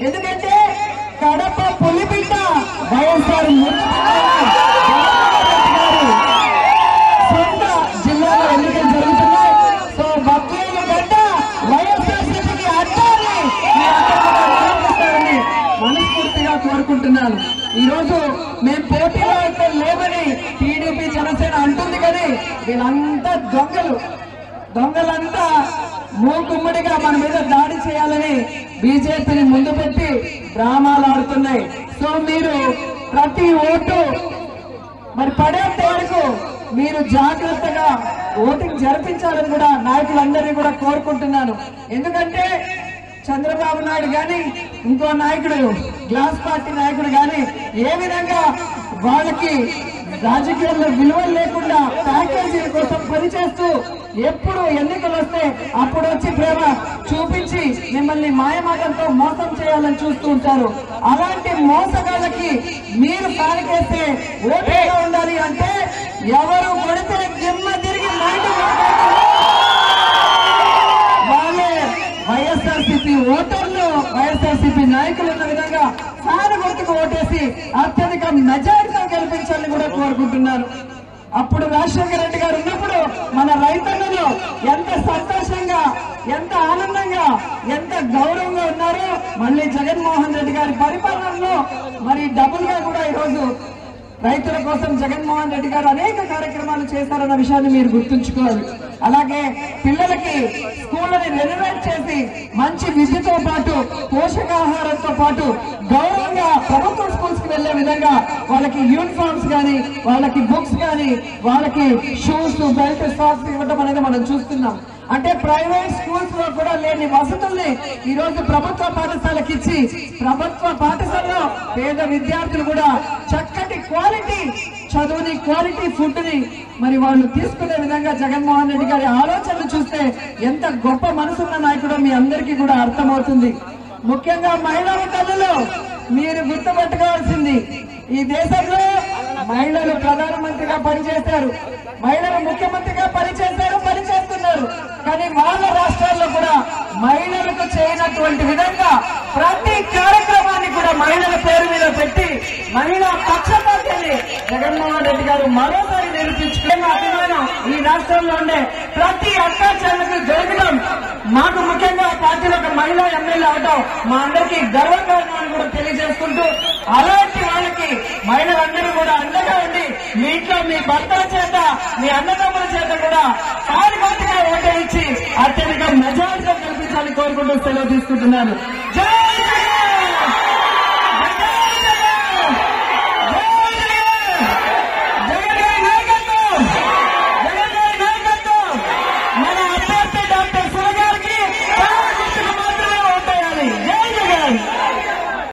ఎందుకంటే కడప పులిబిడ్డ వైఎస్ఆర్ ముఖ్యమంత్రి జగన్మోహన్ రెడ్డి గారు సొంత జిల్లాలో ఎన్నికలు జరుగుతున్నాయి సో బక్రీలు గడ్డ వైఎస్ఆర్సీపీకి అడ్డాన్ని మీ అందరూ కూడా గెలిపిస్తారని మనస్ఫూర్తిగా కోరుకుంటున్నాను ఈ రోజు మేము పోటీలో అయితే లేవని టీడీపీ జనసేన అంటుంది కానీ వీళ్ళంతా దొంగలు దొంగలంతా మూకుమ్మడిగా మన మీద దాడి చేయాలని బీజేపీని ముందు పెట్టి డ్రామాలు ఆడుతున్నాయి సో మీరు ప్రతి ఓటు మరి పడేంత వరకు మీరు జాగ్రత్తగా ఓటింగ్ జరిపించాలని కూడా నాయకులందరినీ కూడా కోరుకుంటున్నాను ఎందుకంటే చంద్రబాబు నాయుడు గాని ఇంకో నాయకుడు గ్లాస్ పార్టీ నాయకుడు గాని ఏ విధంగా వాళ్ళకి రాజకీయాల్లో విలువలు లేకుండా ప్యాకేజీల కోసం పనిచేస్తూ ఎప్పుడు ఎన్నికలు వస్తే అప్పుడు వచ్చి ప్రేమ చూపించి మిమ్మల్ని మాయమాటలతో మోసం చేయాలని చూస్తూ ఉంటారు అలాంటి మోసగాళ్ళకి మీరు పాలకేస్తే ఓటేగా ఉండాలి అంటే ఎవరు కొడితే దిమ్మ తిరిగి మైండ్ వాళ్ళే వైఎస్ఆర్సీపీ ఓటర్లు వైఎస్ఆర్సీపీ నాయకులు ఉన్న విధంగా ఫ్యాన్ గుర్తుకు ఓటేసి అత్యధిక మెజారిటీతో గెలిపించాలని కూడా కోరుకుంటున్నారు అప్పుడు రాజశేఖర రెడ్డి గారు ఉన్నప్పుడు మన రైతన్నలు ఎంత సంతోషంగా ఎంత ఆనందంగా ఎంత గౌరవంగా ఉన్నారు మళ్ళీ జగన్మోహన్ రెడ్డి గారి పరిపాలనలో మరి డబుల్ గా కూడా ఈరోజు రైతుల కోసం జగన్మోహన్ రెడ్డి గారు అనేక కార్యక్రమాలు చేశారన్న విషయాన్ని మీరు గుర్తుంచుకోవాలి అలాగే పిల్లలకి స్కూళ్ళని రెనోవేట్ చేసి మంచి విద్యతో పాటు పోషకాహారంతో పాటు గౌరవంగా ప్రభుత్వ స్కూల్స్ కి వెళ్లే విధంగా వాళ్ళకి యూనిఫామ్స్ కానీ వాళ్ళకి బుక్స్ కానీ వాళ్ళకి షూస్ బెల్ట్ సాక్స్ ఇవ్వడం అనేది మనం చూస్తున్నాం అంటే ప్రైవేట్ స్కూల్స్ లో కూడా లేని వసతుల్ని ఈ రోజు ప్రభుత్వ పాఠశాలకు ఇచ్చి ప్రభుత్వ పాఠశాలలో పేద విద్యార్థులు కూడా చక్కటి క్వాలిటీ చదువుని క్వాలిటీ ఫుడ్ ని మరి వాళ్ళు తీసుకునే విధంగా జగన్మోహన్ రెడ్డి గారి ఆలోచనలు చూస్తే ఎంత గొప్ప మనసున్న నాయకుడో మీ అందరికీ కూడా అర్థమవుతుంది ముఖ్యంగా మహిళా తల్లులు మీరు గుర్తుపెట్టుకోవాల్సింది ఈ దేశంలో మహిళలు ప్రధానమంత్రిగా పనిచేశారు మహిళలు ముఖ్యమంత్రిగా పనిచేశారు పనిచేస్తున్నారు కానీ వాళ్ళ రాష్ట్రాల్లో కూడా మహిళలకు చేయనటువంటి విధంగా ప్రతి కార్యక్రమాన్ని కూడా మహిళల పేరు మీద పెట్టి మహిళా పక్షపాతాన్ని జగన్మోహన్ రెడ్డి గారు మరోసారి నిరూపించుకున్న అభిమానం ఈ రాష్ట్రంలో ఉండే ప్రతి అత్యాచారాలకు జరగడం మాకు ముఖ్యంగా ఆ పార్టీలో ఒక మహిళా ఎమ్మెల్యే అవడం మా అందరికీ గర్వకారణాన్ని కూడా తెలియజేసుకుంటూ అలాంటి వాళ్ళకి మహిళలందరూ కూడా అండగా ఉండి మీ ఇంట్లో మీ భర్తల చేత మీ అన్నదమ్ముల చేత కూడా సానుభూతిగా ఓటే ఇచ్చి అత్యధిక మెజారిటీతో కల్పించాలని కోరుకుంటూ సెలవు తీసుకుంటున్నాను జై